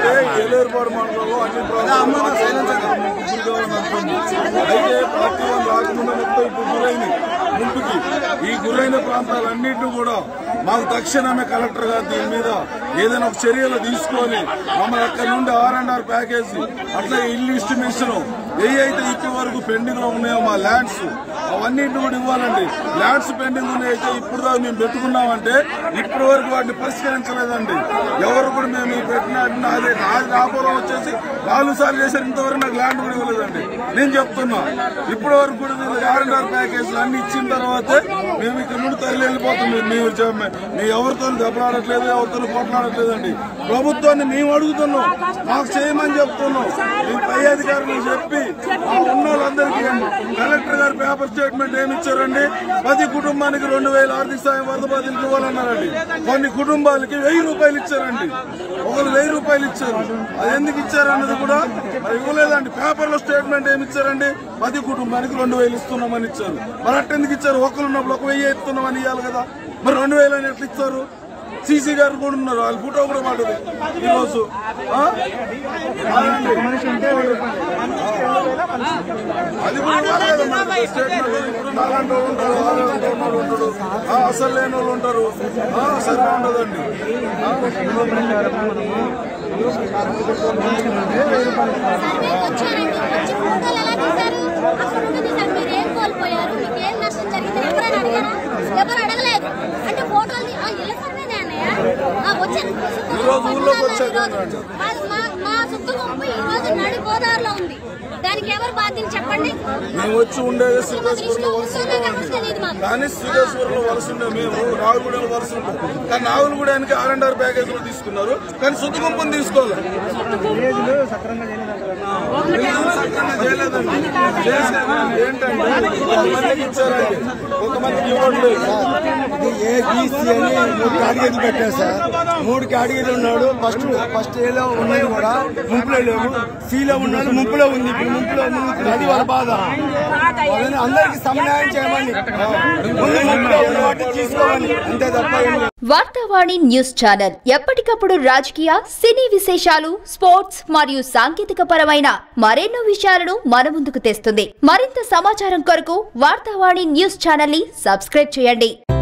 అంటే ఏలేరుపాడు మండలంలో అన్ని ప్రాంతాల్లో ముగ్గురు కావాలనుకుంది అయితే పార్టీ వాళ్ళు రాకముందు మొత్తం ఇప్పుడు గురైంది ముందుకి ఈ గురైన ప్రాంతాలన్నింటినీ కూడా మాకు తక్షణమే కలెక్టర్ గారు దీని మీద ఏదైనా ఒక చర్యలు తీసుకొని మమ్మల్ని అక్కడ నుండి ఆర్ అండ్ ఆర్ ప్యాకేజీ అట్లా ఇల్లు ఇస్టిమేషన్ ఏ అయితే ఇప్పటి వరకు పెండింగ్ లో ఉన్నాయో మా ల్యాండ్స్ అవన్నింటిని కూడా ఇవ్వాలండి ల్యాండ్స్ పెండింగ్ ఉన్నాయి అయితే ఇప్పుడు దాకా మేము పెట్టుకున్నామంటే ఇప్పటి వరకు వాటిని పరిష్కరించలేదండి ఎవరు కూడా మేము ఈ పెట్టిన అదే నాది రాబోలో వచ్చేసి నాలుగు సార్లు చేశారు ఇంతవరకు నాకు ల్యాండ్ కూడా ఇవ్వలేదండి నేను చెప్తున్నా ఇప్పటి వరకు కూడా వీళ్ళకి ఆర్ అండ్ ఆర్ ప్యాకేజీలు అన్ని ఇచ్చిన తర్వాతే మేము ఇక్కడ నుండి తల్లి వెళ్ళిపోతుంది మేము చెప్ప- మేము ఎవరితో దెబ్బలాడట్లేదు ఎవరితో కొట్లాడట్లేదండి ప్రభుత్వాన్ని మేము అడుగుతున్నాం మాకు చేయమని చెప్తున్నాం మేము పై అధికారులకు చెప్పి ఆ ఉన్న వాళ్ళందరికీ కలెక్టర్ గారు పేపర్ స్టేట్మెంట్ ఏమి ఇచ్చారండి ప్రతి కుటుంబానికి రెండు వేల ఆర్థిక సాయం వరద బాధితులకు ఇవ్వాలన్నారండి కొన్ని కుటుంబాలకి వెయ్యి రూపాయలు ఇచ్చారండి ఒకరు వెయ్యి రూపాయలు ఇచ్చారు అది ఎందుకు ఇచ్చారన్నది కూడా మరి ఇవ్వలేదండి పేపర్ లో స్టేట్మెంట్ ఏమి ఇచ్చారండి ప్రతి కుటుంబానికి రెండు వేలు ఇస్తున్నామని ఇచ్చారు మరి అట్టెందుకు ఇచ్చారు ఒకరు ఉన్నప్పుడు ఒక వెయ్యి ఇస్తున్నామని ఇవ్వాలి కదా మరి రెండు వేలు అని ఎట్లా ఇచ్చారు సీసీ గారు కూడా ఉన్నారు వాళ్ళ ఫోటో కూడా మాటది ఈరోజు ఆ? అవునండి. అది కూడా ఇవ్వాలి కదా మరి స్టేట్మెంట్ ఇప్పుడు నాలాంటి వాళ్ళు ఉంటారు వాళ్ళంటి వాళ్ళు ఉంటారు ఆ, అసలు లేని వాళ్ళు ఉంటారు ఆ, సరిగా ఉండదండి సర్వేకి వచ్చారండి వచ్చి ఫోటోలు ఎలా తీశారు ఆ ఫోటో తీశారు మీరు ఏం కోల్పోయారు మీకు ఏం నష్టం జరిగింది ఎవరైనా అడిగారా ఎవరు అడగలేదు అంటే ఫోటోలు తీ- ఆ, ఇళ్ళ సర్వేనే అన్నయ్య ఆ, వచ్చాను ఈ రోజు ఊర్లోకి వచ్చాక ఈరోజు మా- మా- మా సుత్తు గుంపు ఈ రోజు నడి గోదావరిలో ఉంది దానికి ఎవరు బాధ్యత చెప్పండి మేము వచ్చి ఉండేది శ్రీకాకుళంలో వలస తెలియదు మాకు కానీ శ్రీకాకుళంలో వలస ఉండే మేము నాగులగూడెంలో వలస ఉంటాం కానీ నాగులగూడెనికి ఆర్ అండ్ ఆర్ ప్యాకేజీలు తీసుకున్నారు కానీ సుద్ది గుంపుని తీసుకోవాలి వీళ్ళు సక్రమంగా చేయలేదండి చేసేది ఏంటంటే కొంతమందికి ఇచ్చారండి కొంతమందికి ఇవ్వట్లేదు ఇది ఏ బీసీ అని మూడు కేటగిరీలు పెట్టారు సార్ మూడు కేటగిరీలు ఉన్నాడు ఫస్ట్ ఫస్ట్ ఏలో ఉన్నది కూడా ముంపులో లేవు సిలో ఉన్నాడు ముంపులో ఉంది ఇప్పుడు ముంపులో ఉంది అది వాళ్ళ బాధ వాళ్ళని అందరికి సమన్వయం చేయమని ముందు ముంపులో ఉన్న వాటిని తీసుకోమని అంతే తప్ప ఏం లేదు. వార్తావాణి న్యూస్ ఛానల్ ఎప్పటికప్పుడు రాజకీయ సినీ విశేషాలు స్పోర్ట్స్ మరియు సాంకేతిక పరమైన మరెన్నో విషయాలను మన ముందుకు తెస్తుంది మరింత సమాచారం కొరకు వార్తావాణి న్యూస్ ఛానల్ ని సబ్స్క్రైబ్ చేయండి